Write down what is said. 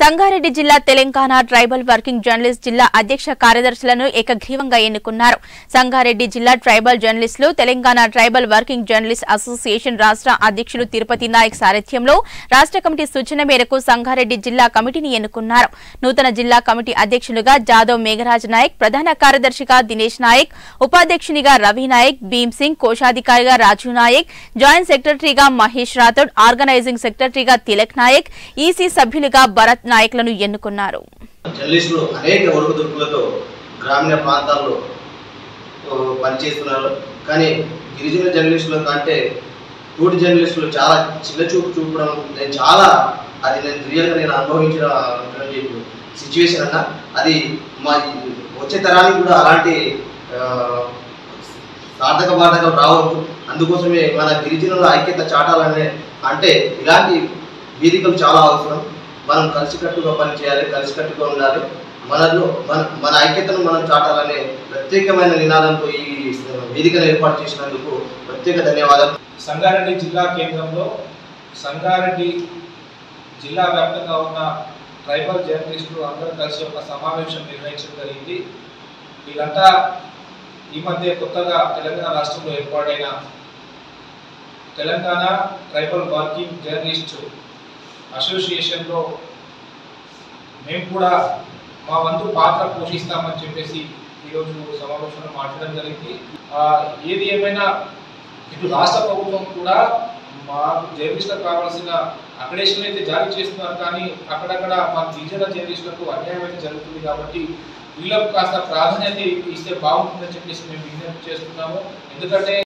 సంగారెడ్డి జిల్లా Telangana tribal working journalist జిల్లా అధ్యక్ష కార్యదర్శులను ఏకగ్రీవంగా ఎన్నుకున్నారు సంగారెడ్డి జిల్లా ట్రైబల్ జర్నలిస్టులు Telangana tribal working journalist association రాష్ట్ర అధ్యక్షులు తిరుపతి నాయక్ సారథ్యంలో రాష్ట్ర కమిటీ సూచన మేరకు సంగారెడ్డి జిల్లా కమిటీని ఎన్నుకున్నారు నూతన జిల్లా కమిటీ అధ్యక్షులుగా జాదవ్ మేఘరాజ్ నాయక్ ప్రధాన కార్యదర్శిగా దినేష్ నాయక్ ఉపాధ్యక్షునిగా రవి నాయక్ భీమ్ సింగ్ కోశాధికారిగా రాజు నాయక్ జాయింట్ సెక్రటరీగా మహేష్ రాథోడ్ ఆర్గనైజింగ్ సెక్రటరీగా తిలక్ నాయక్ ఈసీ సభ్యులుగా భరత్ నాయక్లను ఎన్నుకున్నారు జర్నలిస్టులు అనేక ఒడుగుదొడుకులతో గ్రామీణ ప్రాంతాల్లో ఓ, పనిచేస్తున్నారు కానీ గిరిజన జర్నలిస్టుల కంటే తోటి జర్నలిస్టులు చాలా చిన్న చూపు చూపడం నేను చాలా అది నేను రియల్గా నేను అనుభవించిన సిచ్యువేషన్ అన్న అది మా వచ్చే తరానికి కూడా అలాంటి ఆ, సార్థక బాధకం రావద్దు అందుకోసమే మన గిరిజనుల ఐక్యత చాటాలనే అంటే ఇలాంటి వేదికలు చాలా అవసరం మనం కలిసికట్టుగా పనిచేయాలి కలిసికట్టుగా ఉండాలి మనలో మన మన ఐక్యతను మనం చాటాలనే ప్రత్యేకమైన నినాదంతో ఈ వేదికను ఏర్పాటు చేసినందుకు ప్రత్యేక ధన్యవాదాలు సంగారెడ్డి జిల్లా కేంద్రంలో సంగారెడ్డి జిల్లా వ్యాప్తంగా ఉన్న ట్రైబల్ జర్నలిస్టులు అందరూ కలిసి ఒక సమావేశం నిర్వహించడం జరిగింది వీళ్ళంతా ఈ మధ్య కొత్తగా తెలంగాణ రాష్ట్రంలో ఏర్పాటైన తెలంగాణ ట్రైబల్ వర్కింగ్ జర్నలిస్ట్ అసోసియేషన్లో మేము కూడా మా వంతు పాత్ర పోషిస్తామని చెప్పేసి ఈరోజు సమావేశంలో మాట్లాడడం జరిగింది ఆ, ఏది ఏమైనా ఇటు రాష్ట్ర ప్రభుత్వం కూడా మాకు జర్నలిస్టులకు కావాల్సిన అక్రెడిషన్ అయితే జారీ చేస్తున్నారు కానీ అక్కడక్కడ మా గిరిజన జర్నలిస్టులకు అన్యాయం అయితే జరుగుతుంది కాబట్టి వీళ్ళకు కాస్త ప్రాధాన్యత ఇస్తే బాగుంటుందని చెప్పేసి మేము విజ్ఞప్తి చేస్తున్నాము ఎందుకంటే